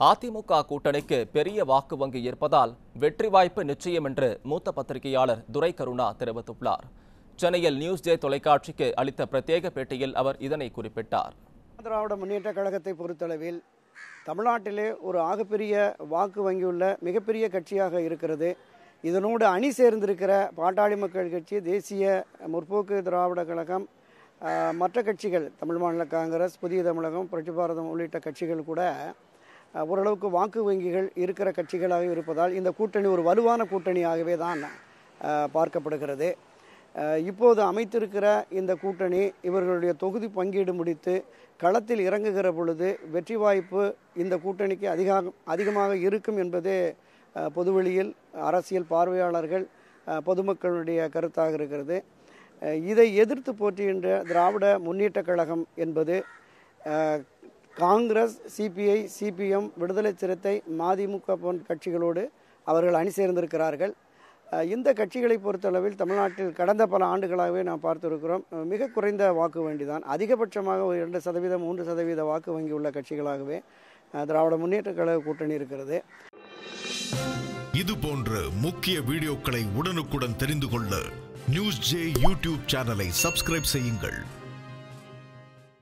அதிமுக கூட்டணிக்கு பெரிய வாக்கு வங்கி இருப்பதால் வெற்றி வாய்ப்பு நிச்சயம் என்று மூத்த பத்திரிகையாளர் துரை கருணா தெரிவித்துள்ளார் சென்னையில் நியூஸ் ஜே தொலைக்காட்சிக்கு அளித்த பிரத்யேக பேட்டியில் அவர் இதனை குறிப்பிட்டார் திராவிட முன்னேற்ற கழகத்தை பொறுத்தளவில் தமிழ்நாட்டிலே ஒரு ஆகப்பெரிய வாக்கு வங்கியுள்ள மிகப்பெரிய கட்சியாக இருக்கிறது இதனோடு அணி சேர்ந்திருக்கிற பாட்டாளி மக்கள் கட்சி தேசிய முற்போக்கு திராவிட கழகம் ஆஹ், மற்ற கட்சிகள் தமிழ் மாநில காங்கிரஸ் புதிய தமிழகம் புரட்சி பாரதம் உள்ளிட்ட கட்சிகள் கூட ஆஹ், ஓரளவுக்கு வாக்கு வங்கிகள் இருக்கிற கட்சிகளாக இருப்பதால் இந்த கூட்டணி ஒரு வலுவான கூட்டணியாகவே தான் ஆஹ், பார்க்கப்படுகிறது அஹ் இப்போது அமைத்திருக்கிற இந்த கூட்டணி இவர்களுடைய தொகுதி பங்கீடு முடித்து களத்தில் இறங்குகிற பொழுது வெற்றி வாய்ப்பு இந்த கூட்டணிக்கு அதிக அதிகமாக இருக்கும் என்பதே அஹ், பொதுவெளியில் அரசியல் பார்வையாளர்கள் அஹ், பொதுமக்களுடைய கருத்தாக இருக்கிறது அஹ் இதை எதிர்த்து போற்றுகின்ற திராவிட முன்னேற்றக் கழகம் என்பது அஹ், காங்கிரஸ் சிபிஐ சிபிஎம் விடுதலை சிறுத்தை மதிமுக போன்ற கட்சிகளோடு அவர்கள் அணி சேர்ந்திருக்கிறார்கள் அஹ் இந்த கட்சிகளை பொறுத்தளவில் தமிழ்நாட்டில் கடந்த பல ஆண்டுகளாகவே நாம் பார்த்திருக்கிறோம் அஹ் மிக குறைந்த வாக்கு வங்கி தான் அதிகபட்சமாக ஒரு இரண்டு சதவீதம் மூன்று சதவீத வாக்கு வங்கி உள்ள கட்சிகளாகவே அஹ் திராவிட முன்னேற்ற கழக கூட்டணி இருக்கிறது இது போன்ற முக்கிய வீடியோக்களை உடனுக்குடன் தெரிந்து கொள்ள நியூஸ் ஜே யூடியூப் சேனலை சப்ஸ்கிரைப் செய்யுங்கள்